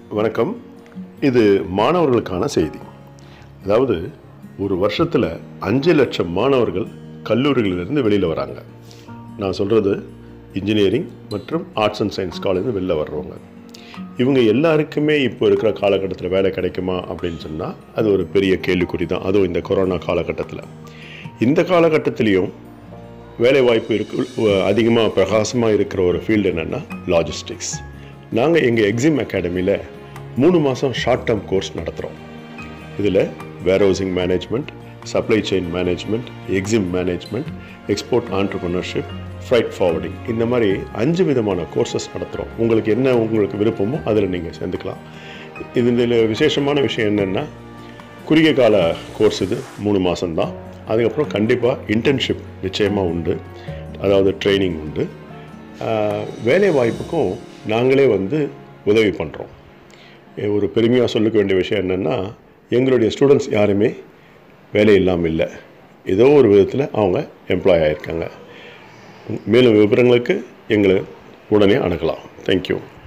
வணக்கம் இது மாணவர்களுக்கான செய்தி அதாவது ஒரு வருஷத்தில் அஞ்சு லட்சம் மாணவர்கள் கல்லூரிகளிலிருந்து வெளியில் வராங்க நான் சொல்கிறது இன்ஜினியரிங் மற்றும் ஆர்ட்ஸ் அண்ட் சயின்ஸ் காலேஜ் வெளில வர்றவங்க இவங்க எல்லாருக்குமே இப்போ இருக்கிற காலகட்டத்தில் வேலை கிடைக்குமா அப்படின்னு சொன்னால் அது ஒரு பெரிய கேள்விக்குறி தான் அதுவும் இந்த கொரோனா காலகட்டத்தில் இந்த காலகட்டத்திலையும் வேலை வாய்ப்பு இருக்கு அதிகமாக பிரகாசமாக இருக்கிற ஒரு ஃபீல்டு என்னென்னா லாஜிஸ்டிக்ஸ் நாங்கள் எங்கள் எக்ஸிம் அகாடமியில் மூணு மாதம் ஷார்ட் டேர்ம் கோர்ஸ் நடத்துகிறோம் இதில் warehousing management supply chain management EXIM management export entrepreneurship freight forwarding இந்த மாதிரி அஞ்சு விதமான கோர்சஸ் நடத்துகிறோம் உங்களுக்கு என்ன உங்களுக்கு விருப்பமோ அதில் நீங்கள் சேர்ந்துக்கலாம் இது இதில் விசேஷமான விஷயம் என்னென்னா குறுகிய கால கோர்ஸ் இது மூணு மாதம்தான் அதுக்கப்புறம் கண்டிப்பாக இன்டர்ன்ஷிப் நிச்சயமாக உண்டு அதாவது ட்ரைனிங் உண்டு ஆஹ் வேலை வாய்ப்புக்கும் நாங்களே வந்து உதவி பண்ணுறோம் ஒரு பெருமையாக சொல்லிக்க வேண்டிய விஷயம் என்னென்னா எங்களுடைய ஸ்டூடெண்ட்ஸ் யாருமே வேலை இல்லாமல் இல்லை ஏதோ ஒரு விதத்தில் அவங்க எம்ப்ளாய் ஆகியிருக்காங்க மேலும் விவரங்களுக்கு எங்களை உடனே அணுகலாம் தேங்க்யூ